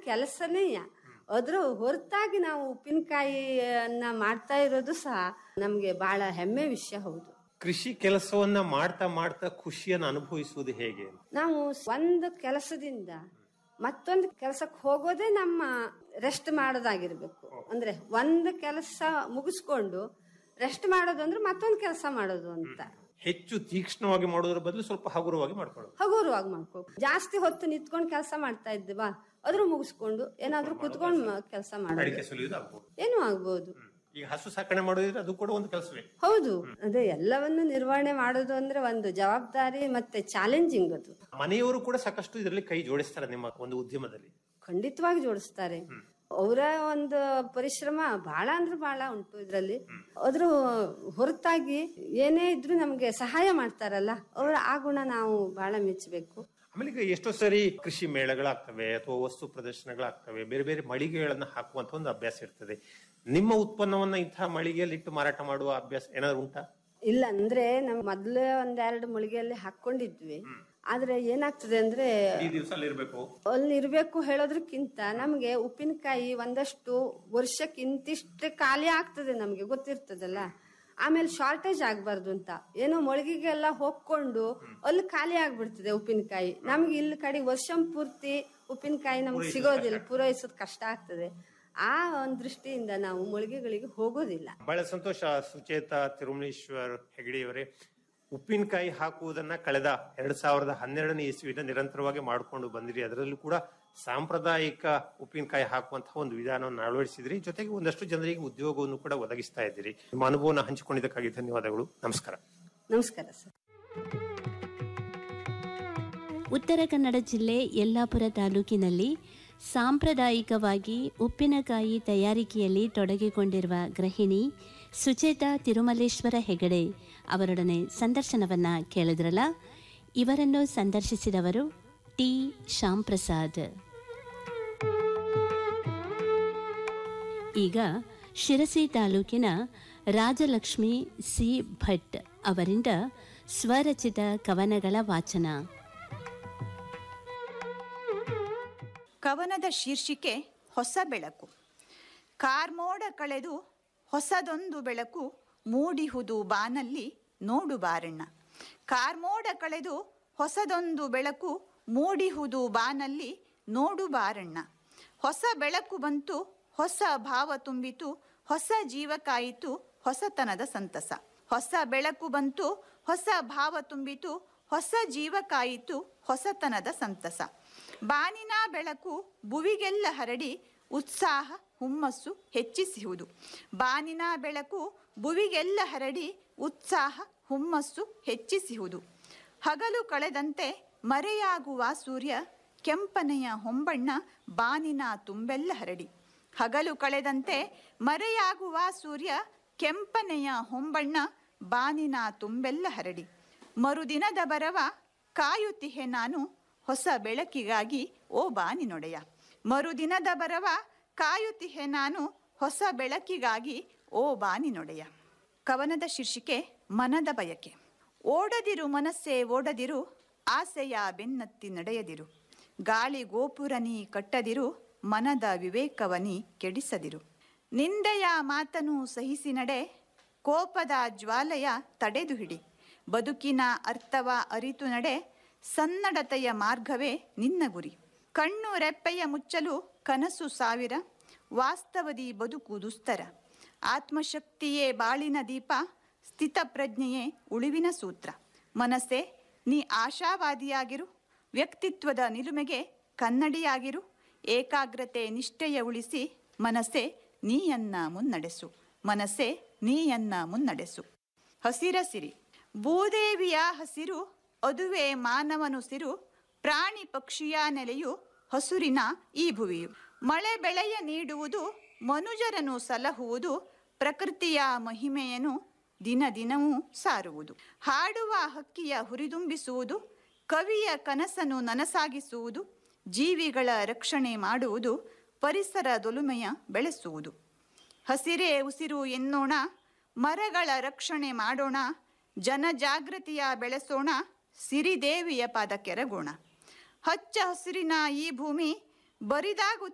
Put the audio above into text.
ಕೆಲಸನೇ ಅದ್ರ ಹೊರತಾಗಿ ನಾವು ಉಪ್ಪಿನಕಾಯಿಯನ್ನ ಮಾಡ್ತಾ ಇರೋದು ಸಹ ನಮ್ಗೆ ಬಹಳ ಹೆಮ್ಮೆ ವಿಷಯ ಹೌದು ಕೃಷಿ ಕೆಲಸವನ್ನ ಮಾಡ್ತಾ ಮಾಡ್ತಾ ಖುಷಿಯನ್ನು ಅನುಭವಿಸುವುದು ಹೇಗೆ ನಾವು ಒಂದು ಕೆಲಸದಿಂದ ಮತ್ತೊಂದು ಕೆಲಸಕ್ಕೆ ಹೋಗೋದೇ ನಮ್ಮ ರೆಸ್ಟ್ ಮಾಡೋದಾಗಿರ್ಬೇಕು ಅಂದ್ರೆ ಒಂದು ಕೆಲಸ ಮುಗಿಸ್ಕೊಂಡು ರೆಸ್ಟ್ ಮಾಡೋದು ಅಂದ್ರೆ ಮತ್ತೊಂದು ಕೆಲಸ ಮಾಡೋದು ಅಂತ ಹೆಚ್ಚು ತೀಕ್ಷ್ಣವಾಗಿ ಮಾಡೋದ್ರ ಬದಲು ಸ್ವಲ್ಪ ಹಗುರವಾಗಿ ಮಾಡ್ಕೊಳ್ಳೋದು ಹಗುರವಾಗಿ ಮಾಡ್ಕೋ ಜಾಸ್ತಿ ಹೊತ್ತು ನಿಂತ್ಕೊಂಡು ಕೆಲಸ ಮಾಡ್ತಾ ಇದ್ದೀವಾ ಅದ್ರ ಮುಗಿಸ್ಕೊಂಡು ಏನಾದ್ರೂ ಕುತ್ಕೊಂಡು ಕೆಲಸ ಮಾಡೋದು ಅಡಿಕೆ ಸುಲಿಯುವುದು ಆಗ್ಬೋದು ಏನೂ ಆಗ್ಬೋದು ಈಗ ಹಸು ಸಾಕಣೆ ಮಾಡೋದಿದ್ರೆ ಅದು ಕೂಡ ಒಂದು ಕೆಲಸವೇ ಹೌದು ಅದೇ ಎಲ್ಲವನ್ನು ನಿರ್ವಹಣೆ ಮಾಡೋದು ಅಂದ್ರೆ ಒಂದು ಜವಾಬ್ದಾರಿ ಮತ್ತೆ ಚಾಲೆಂಜಿಂಗ್ ಅದು ಮನೆಯವರು ಕೂಡ ಸಾಕಷ್ಟು ಇದರಲ್ಲಿ ಕೈ ಜೋಡಿಸ್ತಾರೆ ನಿಮ್ಮ ಒಂದು ಉದ್ಯಮದಲ್ಲಿ ಖಂಡಿತವಾಗಿ ಜೋಡಿಸ್ತಾರೆ ಅವರ ಒಂದು ಪರಿಶ್ರಮ ಬಹಳ ಅಂದ್ರೆ ಬಹಳ ಉಂಟು ಇದ್ರಲ್ಲಿ ಅದ್ರ ಹೊರತಾಗಿ ಏನೇ ಇದ್ರೂ ನಮ್ಗೆ ಸಹಾಯ ಮಾಡ್ತಾರಲ್ಲ ಅವರ ಆ ಗುಣ ನಾವು ಬಹಳ ಮೆಚ್ಚಬೇಕು ಆಮೇಲೆ ಈಗ ಎಷ್ಟೋ ಸರಿ ಕೃಷಿ ಮೇಳಗಳಾಗ್ತವೆ ಅಥವಾ ವಸ್ತು ಪ್ರದರ್ಶನಗಳಾಗ್ತವೆ ಬೇರೆ ಬೇರೆ ಮಳಿಗೆಗಳನ್ನ ಹಾಕುವಂತ ಒಂದು ಅಭ್ಯಾಸ ಇರ್ತದೆ ನಿಮ್ಮ ಉತ್ಪನ್ನವನ್ನ ಇಂತಹ ಮಳಿಗೆಯಲ್ಲಿ ಇಟ್ಟು ಮಾರಾಟ ಮಾಡುವ ಅಭ್ಯಾಸ ಏನಾದ್ರು ಉಂಟಾ ಇಲ್ಲ ಅಂದ್ರೆ ನಮ್ ಮೊದ್ಲೇ ಒಂದೆರಡು ಮುಳಿಗೆಯಲ್ಲಿ ಹಾಕೊಂಡಿದ್ವಿ ಆದ್ರೆ ಏನಾಗ್ತದೆ ಅಂದ್ರೆ ಈ ದಿವಸ ಅಲ್ಲಿ ಇರಬೇಕು ಅಲ್ಲಿ ಇರ್ಬೇಕು ಹೇಳೋದ್ರಕ್ಕಿಂತ ನಮ್ಗೆ ಉಪ್ಪಿನಕಾಯಿ ಒಂದಷ್ಟು ವರ್ಷಕ್ಕೆ ಇಂತಿಷ್ಟು ಖಾಲಿ ಆಗ್ತದೆ ನಮ್ಗೆ ಗೊತ್ತಿರ್ತದಲ್ಲ ಆಮೇಲೆ ಶಾರ್ಟೇಜ್ ಆಗ್ಬಾರ್ದು ಅಂತ ಏನೋ ಮೊಳಗಿಗೆಲ್ಲ ಹೋಗ್ಕೊಂಡು ಅಲ್ಲಿ ಖಾಲಿ ಆಗ್ಬಿಡ್ತದೆ ಉಪ್ಪಿನಕಾಯಿ ನಮ್ಗೆ ಇಲ್ಲಿ ಕಡೆ ವರ್ಷ ಪೂರ್ತಿ ಉಪ್ಪಿನಕಾಯಿ ನಮ್ಗೆ ಸಿಗೋದಿಲ್ಲ ಪೂರೈಸೋದು ಕಷ್ಟ ಆಗ್ತದೆ ಆ ಒಂದ್ ದೃಷ್ಟಿಯಿಂದ ನಾವು ಮೊಳಗೆಗಳಿಗೆ ಹೋಗೋದಿಲ್ಲ ಬಹಳ ಸಂತೋಷ ಸುಚೇತ ತಿರುಮಲೇಶ್ವರ್ ಹೆಗಡೆಯವರೇ ಉಪ್ಪಿನಕಾಯಿ ಹಾಕುವುದನ್ನ ಕಳೆದ ಎರಡ್ ಸಾವಿರದ ಹನ್ನೆರಡನೇ ಇಸ್ವಿನ ನಿರಂತರವಾಗಿ ಮಾಡಿಕೊಂಡು ಬಂದಿರಿ ಅದರಲ್ಲೂ ಕೂಡ ಸಾಂಪ್ರದಾಯಿಕ ಉಪ್ಪಿನಕಾಯಿ ಹಾಕುವಂತಹ ಒಂದು ವಿಧಾನವನ್ನು ಅಳವಡಿಸಿದ್ರಿ ಜೊತೆಗೆ ಒಂದಷ್ಟು ಜನರಿಗೆ ಉದ್ಯೋಗವನ್ನು ಕೂಡ ಒದಗಿಸ್ತಾ ಇದ್ದೀರಿ ನಿಮ್ಮ ಅನುಭವನ ಹಂಚಿಕೊಂಡಿದ್ದಕ್ಕಾಗಿ ಧನ್ಯವಾದಗಳು ನಮಸ್ಕಾರ ನಮಸ್ಕಾರ ಸರ್ ಉತ್ತರ ಕನ್ನಡ ಜಿಲ್ಲೆ ಯಲ್ಲಾಪುರ ತಾಲೂಕಿನಲ್ಲಿ ಸಾಂಪ್ರದಾಯಿಕವಾಗಿ ಉಪ್ಪಿನಕಾಯಿ ತಯಾರಿಕೆಯಲ್ಲಿ ತೊಡಗಿಕೊಂಡಿರುವ ಗೃಹಿಣಿ ಸುಚೇತಾ ತಿರುಮಲೇಶ್ವರ ಹೆಗಡೆ ಅವರೊಡನೆ ಸಂದರ್ಶನವನ್ನ ಕೇಳಿದ್ರಲ್ಲ ಇವರನ್ನು ಸಂದರ್ಶಿಸಿದವರು ಟಿ ಶ್ಯಾಮ್ ಪ್ರಸಾದ್ ಈಗ ಶಿರಸಿ ತಾಲೂಕಿನ ರಾಜಲಕ್ಷ್ಮಿ ಸಿ ಭಟ್ ಅವರಿಂದ ಸ್ವರಚಿತ ಕವನಗಳ ವಾಚನ ಕವನದ ಶೀರ್ಷಿಕೆ ಹೊಸ ಬೆಳಕು ಕಾರ್ಮೋಡ ಕಳೆದು ಹೊಸದೊಂದು ಬೆಳಕು ಮೂಡಿಹುದು ಬಾನಲ್ಲಿ ನೋಡು ಬಾರಣ್ಣ ಕಾರ್ಮೋಡ ಕಳೆದು ಹೊಸದೊಂದು ಬೆಳಕು ಮೂಡಿಹುದು ಬಾನಲ್ಲಿ ನೋಡು ಬಾರಣ್ಣ ಹೊಸ ಬೆಳಕು ಬಂತು ಹೊಸ ಭಾವ ತುಂಬಿತು ಹೊಸ ಜೀವ ಕಾಯಿತು ಹೊಸತನದ ಸಂತಸ ಹೊಸ ಬೆಳಕು ಬಂತು ಹೊಸ ಭಾವ ತುಂಬಿತು ಹೊಸ ಜೀವ ಕಾಯಿತು ಹೊಸತನದ ಸಂತಸ ಬಾನಿನ ಬೆಳಕು ಭುವಿಗೆಲ್ಲ ಹರಡಿ ಉತ್ಸಾಹ ಹುಮ್ಮಸ್ಸು ಹೆಚ್ಚಿಸುವುದು ಬಾನಿನ ಬೆಳಕು ಭುವಿಗೆಲ್ಲ ಹರಡಿ ಉತ್ಸಾಹ ಹುಮ್ಮಸ್ಸು ಹೆಚ್ಚಿಸುವುದು ಹಗಲು ಕಳೆದಂತೆ ಮರೆಯಾಗುವ ಸೂರ್ಯ ಕೆಂಪನೆಯ ಹೊಂಬಣ್ಣ ಬಾನಿನ ತುಂಬೆಲ್ಲ ಹರಡಿ ಹಗಲು ಕಳೆದಂತೆ ಮರೆಯಾಗುವ ಸೂರ್ಯ ಕೆಂಪನೆಯ ಹೊಂಬಣ್ಣ ಬಾನಿನ ತುಂಬೆಲ್ಲ ಹರಡಿ ಮರುದಿನದ ಬರವ ಕಾಯುತ್ತಿಹೆ ನಾನು ಹೊಸ ಬೆಳಕಿಗಾಗಿ ಓ ಬಾನಿನೊಡೆಯ ಮರುದಿನದ ಬರವ ಕಾಯುತ್ತಿಹೆ ನಾನು ಹೊಸ ಬೆಳಕಿಗಾಗಿ ಓ ಬಾನಿನೊಡೆಯ ಕವನದ ಶೀರ್ಷಿಕೆ ಮನದ ಬಯಕೆ ಓಡದಿರು ಮನಸ್ಸೇ ಓಡದಿರು ಆಸೆಯ ಬೆನ್ನತ್ತಿ ನಡೆಯದಿರು ಗಾಳಿ ಗೋಪುರ ನೀ ಕಟ್ಟದಿರು ಮನದ ವಿವೇಕವನಿ ಕೆಡಿಸದಿರು ನಿಂದೆಯ ಮಾತನು ಸಹಿಸಿ ನಡೆ ಕೋಪದ ಜ್ವಾಲೆಯ ತಡೆದು ಹಿಡಿ ಬದುಕಿನ ಅರ್ಥವ ಅರಿತು ನಡೆ ಸನ್ನಡತೆಯ ಮಾರ್ಗವೇ ನಿನ್ನ ಗುರಿ ಕಣ್ಣು ರೆಪ್ಪೆಯ ಮುಚ್ಚಲು ಕನಸು ಸಾವಿರ ವಾಸ್ತವದಿ ಬದುಕು ದುಸ್ತರ ಆತ್ಮಶಕ್ತಿಯೇ ಬಾಳಿನ ದೀಪ ಸ್ಥಿತಪ್ರಜ್ಞೆಯೇ ಉಳಿವಿನ ಸೂತ್ರ ಮನಸ್ಸೇ ನೀ ಆಶಾವಾದಿಯಾಗಿರು ವ್ಯಕ್ತಿತ್ವದ ನಿಲುಮೆಗೆ ಕನ್ನಡಿಯಾಗಿರು ಏಕಾಗ್ರತೆ ನಿಷ್ಠೆಯ ಉಳಿಸಿ ಮನಸ್ಸೇ ನೀಯನ್ನ ಮುನ್ನಡೆಸು ಮನಸ್ಸೇ ನೀಯನ್ನ ಮುನ್ನಡೆಸು ಹಸಿರಸಿರಿ ಭೂದೇವಿಯ ಹಸಿರು ಅದುವೇ ಮಾನವನು ಸಿರು ಪ್ರಾಣಿ ಪಕ್ಷಿಯ ನೆಲೆಯು ಹಸುರಿನ ಈ ಭುವಿಯು ಮಳೆ ಬೆಳೆಯ ನೀಡುವುದು ಮನುಜರನು ಸಲಹುವುದು ಪ್ರಕೃತಿಯ ಮಹಿಮೆಯನ್ನು ದಿನ ದಿನವೂ ಸಾರುವುದು ಹಾಡುವ ಹಕ್ಕಿಯ ಹುರಿದುಂಬಿಸುವುದು ಕವಿಯ ಕನಸನ್ನು ನನಸಾಗಿಸುವುದು ಜೀವಿಗಳ ರಕ್ಷಣೆ ಮಾಡುವುದು ಪರಿಸರ ದೊಲುಮೆಯ ಬೆಳೆಸುವುದು ಹಸಿರೇ ಉಸಿರು ಎನ್ನೋಣ ಮರಗಳ ರಕ್ಷಣೆ ಮಾಡೋಣ ಜನಜಾಗೃತಿಯ ಬೆಳೆಸೋಣ ಸಿರಿದೇವಿಯ ಪಾದ ಕೆರಗೋಣ ಹಚ್ಚ ಹಸಿರಿನ ಈ ಭೂಮಿ ಬರಿದಾಗು